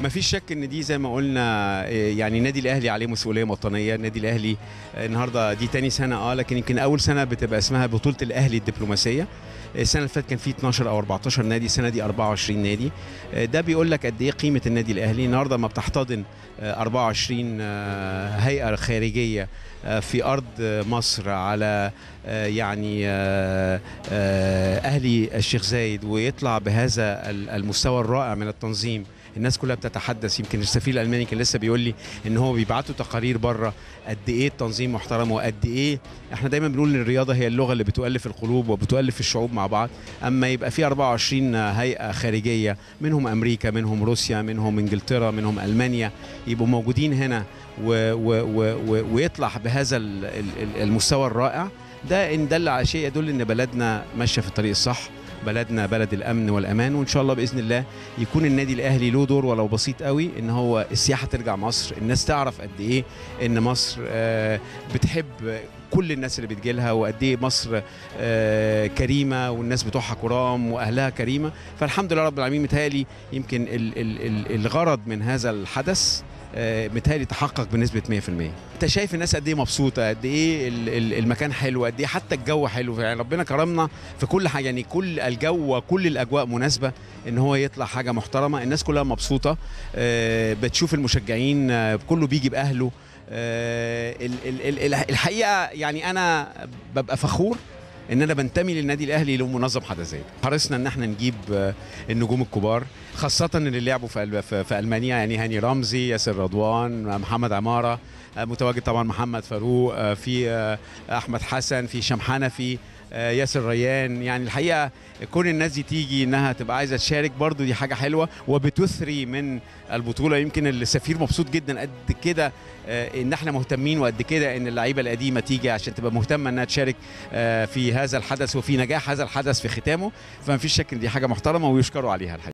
ما فيش شك ان دي زي ما قلنا آه، يعني النادي الاهلي عليه مسؤوليه وطنيه النادي الاهلي آه، النهارده دي تاني سنه اه لكن يمكن اول سنه بتبقى اسمها بطوله الاهلي الدبلوماسيه السنه اللي فاتت كان في 12 او 14 نادي السنه دي 24 نادي آه، ده بيقول لك قد ايه قيمه النادي الاهلي النهارده لما بتحتضن آه، 24 آه، هيئه خارجيه آه، في ارض آه، مصر على آه، يعني آه، آه، اهلي الشيخ زايد ويطلع بهذا ال- المستوى الرائع من التنظيم الناس كلها بتتحدث يمكن السفير الالماني كان لسه بيقول لي ان هو بيبعتوا تقارير بره قد ايه التنظيم محترم وقد ايه احنا دايما بنقول ان الرياضه هي اللغه اللي بتؤلف القلوب وبتؤلف الشعوب مع بعض اما يبقى في 24 هيئه خارجيه منهم امريكا منهم روسيا منهم انجلترا منهم المانيا يبقوا موجودين هنا و و و و ويطلع بهذا ال- ال- ال- المستوى الرائع ده ان دل على شيء يدل ان بلدنا ماشيه في الطريق الصح بلدنا بلد الامن والامان وان شاء الله باذن الله يكون النادي الاهلي له دور ولو بسيط قوي ان هو السياحه ترجع مصر الناس تعرف قد ايه ان مصر آه، بتحب كل الناس اللي بتجيلها وقد ايه مصر آه، كريمه والناس بتوعها كرام واهلها كريمه فالحمد لله رب العالمين متهيألي يمكن ال ال ال الغرض من هذا الحدث آه، متهيألي تحقق بنسبة 100% انت شايف الناس قد ايه مبسوطة قد ايه ال- ال- المكان حلو قد ايه حتى الجو حلو يعني ربنا كرمنا في كل حاجة يعني كل الجو وكل الاجواء مناسبة ان هو يطلع حاجة محترمة الناس كلها مبسوطة آه، بتشوف المشجعين آه، كله بيجي باهله آه، ال- ال- ال- ال- الحقيقة يعني انا ببقى فخور ان انا بنتمي للنادي الاهلي لو منظم حدث زي ده حرصنا ان احنا نجيب آه، النجوم الكبار خاصه اللي لعبوا في أل- في في المانيا يعني هاني رمزي ياسر رضوان آه، محمد عماره آه، متواجد طبعا محمد فاروق آه، في آه، احمد حسن في هشام حنفي آه، ياسر ريان يعني الحقيقه كون الناس دي تيجي انها تبقى عايزه تشارك برضو دي حاجه حلوه وبتثري من البطوله يمكن السفير مبسوط جدا قد كده آه، ان احنا مهتمين وقد كده ان اللعيبه القديمه تيجي عشان تبقى مهتمه انها تشارك آه، في هذا الحدث وفي نجاح هذا الحدث في ختامه فما فيش شك ان دي حاجه محترمه ويشكروا عليها الحقيقه